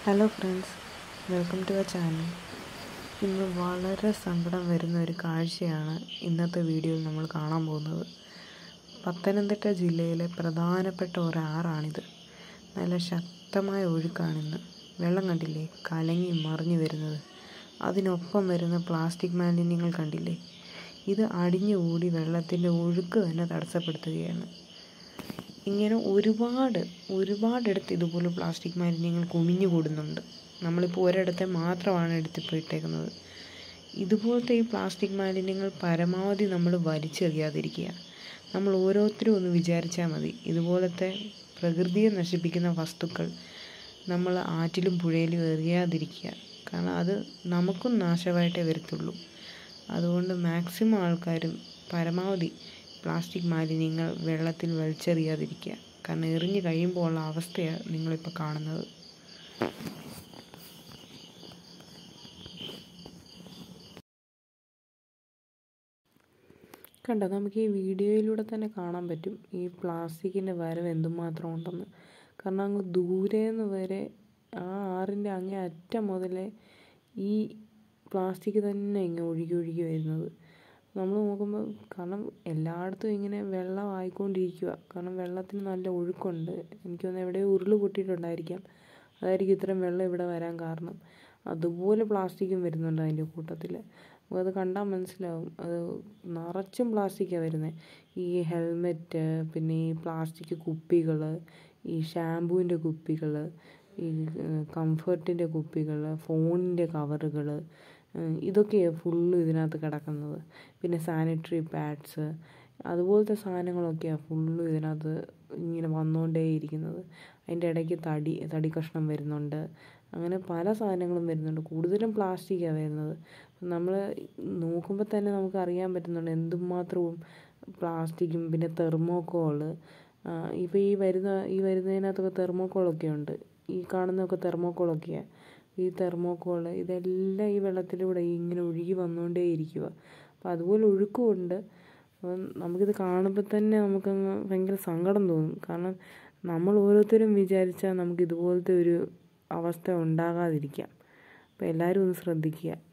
hello friends welcome to a channel ഇന്ന് വളരെ സങ്കടം വരുന്ന ഒരു കാഴ്ചയാണ് ഇന്നത്തെ വീഡിയോയിൽ നമ്മൾ കാണാൻ പോകുന്നത് പത്തനംതിട്ട ജില്ലയിലെ പ്രധാനപ്പെട്ട ഒരാറാണിത് നല്ല ശക്തമായ ഒഴുക്കാണിന്ന് വെള്ളം കണ്ടില്ലേ കലങ്ങി മറിഞ്ഞു വരുന്നത് അതിനൊപ്പം വരുന്ന പ്ലാസ്റ്റിക് മാലിന്യങ്ങൾ കണ്ടില്ലേ ഇത് അടിഞ്ഞുകൂടി വെള്ളത്തിൻ്റെ ഒഴുക്ക് തന്നെ തടസ്സപ്പെടുത്തുകയാണ് ഇങ്ങനെ ഒരുപാട് ഒരുപാടിടത്ത് ഇതുപോലെ പ്ലാസ്റ്റിക് മാലിന്യങ്ങൾ കുമിഞ്ഞു കൂടുന്നുണ്ട് നമ്മളിപ്പോൾ ഒരിടത്തെ മാത്രമാണ് എടുത്തിപ്പോൾ ഇട്ടേക്കുന്നത് ഇതുപോലത്തെ ഈ പ്ലാസ്റ്റിക് മാലിന്യങ്ങൾ പരമാവധി നമ്മൾ വലിച്ചെറിയാതിരിക്കുക നമ്മൾ ഓരോരുത്തരും ഒന്ന് വിചാരിച്ചാൽ മതി ഇതുപോലത്തെ പ്രകൃതിയെ നശിപ്പിക്കുന്ന വസ്തുക്കൾ നമ്മൾ ആറ്റിലും പുഴയിലും എറിയാതിരിക്കുക കാരണം അത് നമുക്കും നാശമായിട്ടേ വരത്തുള്ളൂ അതുകൊണ്ട് മാക്സിമം ആൾക്കാരും പരമാവധി പ്ലാസ്റ്റിക് മാലിന്യങ്ങൾ വെള്ളത്തിൽ വലിച്ചെറിയാതിരിക്കുക കാരണം എറിഞ്ഞു കഴിയുമ്പോൾ ഉള്ള അവസ്ഥയാണ് നിങ്ങളിപ്പോൾ കാണുന്നത് കണ്ടോ നമുക്ക് ഈ വീഡിയോയിലൂടെ തന്നെ കാണാൻ പറ്റും ഈ പ്ലാസ്റ്റിക്കിൻ്റെ വരവ് എന്തുമാത്രം ഉണ്ടെന്ന് കാരണം അങ്ങ് ദൂരേന്ന് വരെ ആ ആറിൻ്റെ അങ്ങേ അറ്റം മുതലേ ഈ പ്ലാസ്റ്റിക് തന്നെ ഇങ്ങനെ ഒഴുകി ഒഴുകി വരുന്നത് നമ്മൾ നോക്കുമ്പോൾ കാരണം എല്ലായിടത്തും ഇങ്ങനെ വെള്ളം ആയിക്കൊണ്ടിരിക്കുക കാരണം വെള്ളത്തിന് നല്ല ഒഴുക്കുണ്ട് എനിക്ക് തോന്നുന്നു എവിടെയോ ഉരുൾ പൊട്ടിയിട്ടുണ്ടായിരിക്കാം അതായിരിക്കും ഇത്രയും വെള്ളം ഇവിടെ വരാൻ കാരണം അതുപോലെ പ്ലാസ്റ്റിക്കും വരുന്നുണ്ട് അതിൻ്റെ കൂട്ടത്തിൽ നമുക്കത് കണ്ടാൽ മനസ്സിലാവും അത് നിറച്ചും പ്ലാസ്റ്റിക്കാണ് വരുന്നത് ഈ ഹെൽമെറ്റ് പിന്നെ ഈ പ്ലാസ്റ്റിക് കുപ്പികൾ ഈ ഷാമ്പൂവിൻ്റെ കുപ്പികൾ ഈ കംഫർട്ടിൻ്റെ കുപ്പികൾ ഫോണിൻ്റെ കവറുകൾ ഇതൊക്കെയാണ് ഫുള്ള് ഇതിനകത്ത് കിടക്കുന്നത് പിന്നെ സാനിറ്ററി പാഡ്സ് അതുപോലത്തെ സാധനങ്ങളൊക്കെയാണ് ഫുള്ള് ഇതിനകത്ത് ഇങ്ങനെ വന്നുകൊണ്ടേയിരിക്കുന്നത് അതിൻ്റെ ഇടയ്ക്ക് തടി തടി കഷ്ണം വരുന്നുണ്ട് അങ്ങനെ പല സാധനങ്ങളും വരുന്നുണ്ട് കൂടുതലും പ്ലാസ്റ്റിക്കാണ് വരുന്നത് നമ്മൾ നോക്കുമ്പോൾ തന്നെ നമുക്ക് അറിയാൻ പറ്റുന്നുണ്ട് എന്തുമാത്രവും പ്ലാസ്റ്റിക്കും പിന്നെ തെർമോക്കോള് ഇപ്പോൾ ഈ വരുന്ന ഈ വരുന്നതിനകത്തൊക്കെ തെർമോക്കോളൊക്കെ ഉണ്ട് ഈ കാണുന്നതൊക്കെ തെർമോക്കോളൊക്കെയാണ് ഈ തെർമോക്കോള് ഇതെല്ലാം ഈ വെള്ളത്തിലൂടെ ഇങ്ങനെ ഒഴുകി വന്നുകൊണ്ടേ ഇരിക്കുക അപ്പോൾ അതുപോലെ ഒഴുക്കുമുണ്ട് അപ്പം നമുക്കിത് കാണുമ്പോൾ തന്നെ നമുക്കങ്ങ് ഭയങ്കര സങ്കടം തോന്നും കാരണം നമ്മൾ ഓരോരുത്തരും വിചാരിച്ചാൽ നമുക്ക് ഇതുപോലത്തെ ഒരു അവസ്ഥ ഉണ്ടാകാതിരിക്കാം അപ്പോൾ എല്ലാവരും ഒന്ന് ശ്രദ്ധിക്കുക